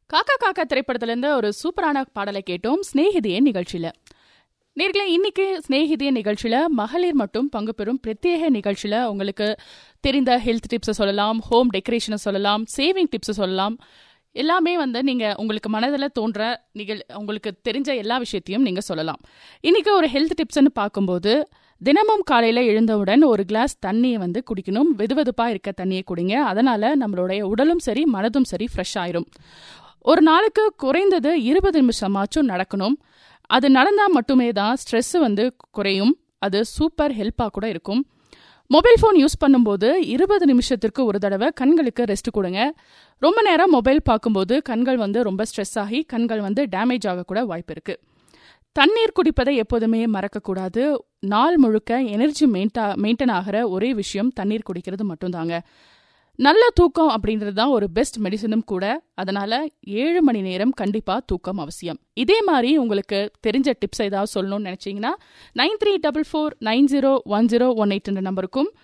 காக்கா காக்கா திரைப்படத்திலிருந்து ஒரு சூப்பரான பாடலை கேட்டோம் ஸ்நேகிதியே நிகழ்ச்சியில நேர்களே இன்னைக்கு ஸ்நேகிதிய நிகழ்ச்சியில மகளிர் மட்டும் பங்கு பெறும் பிரத்யேக நிகழ்ச்சியில உங்களுக்கு தெரிந்த ஹெல்த் டிப்ஸை சொல்லலாம் ஹோம் டெக்கரேஷனை சொல்லலாம் சேவிங் டிப்ஸை சொல்லலாம் எல்லாமே வந்து நீங்க உங்களுக்கு மனதில் தோன்ற நிகழ் உங்களுக்கு தெரிஞ்ச எல்லா விஷயத்தையும் நீங்க சொல்லலாம் இன்னைக்கு ஒரு ஹெல்த் டிப்ஸ்னு பார்க்கும்போது தினமும் காலையில எழுந்தவுடன் ஒரு கிளாஸ் தண்ணியை வந்து குடிக்கணும் வெதுவெதுப்பா இருக்க தண்ணியை குடிங்க அதனால நம்மளுடைய உடலும் சரி மனதும் சரி ஃப்ரெஷ் ஆயிரும் ஒரு நாளுக்கு குறைந்தது இருபது நிமிஷமாச்சும் நடக்கணும் அது நடந்தால் மட்டுமே தான் ஸ்ட்ரெஸ் வந்து குறையும் அது சூப்பர் ஹெல்ப்பாக கூட இருக்கும் மொபைல் ஃபோன் யூஸ் பண்ணும்போது இருபது நிமிஷத்திற்கு ஒரு தடவை கண்களுக்கு ரெஸ்ட் கொடுங்க ரொம்ப நேரம் மொபைல் பார்க்கும்போது கண்கள் வந்து ரொம்ப ஸ்ட்ரெஸ் ஆகி கண்கள் வந்து டேமேஜ் ஆகக்கூட வாய்ப்பு இருக்கு தண்ணீர் குடிப்பதை எப்போதுமே மறக்கக்கூடாது நாள் முழுக்க எனர்ஜி மெயின்டா மெயின்டைன் ஆகிற ஒரே விஷயம் தண்ணீர் குடிக்கிறது மட்டும்தாங்க நல்ல தூக்கம் அப்படின்றது தான் ஒரு பெஸ்ட் மெடிசனும் கூட அதனால ஏழு மணி நேரம் கண்டிப்பா தூக்கம் அவசியம் இதே மாதிரி உங்களுக்கு தெரிஞ்ச டிப்ஸ் ஏதாவது சொல்லணும்னு நினைச்சீங்கன்னா nine three double four nine zero one zero one eight நம்பருக்கும்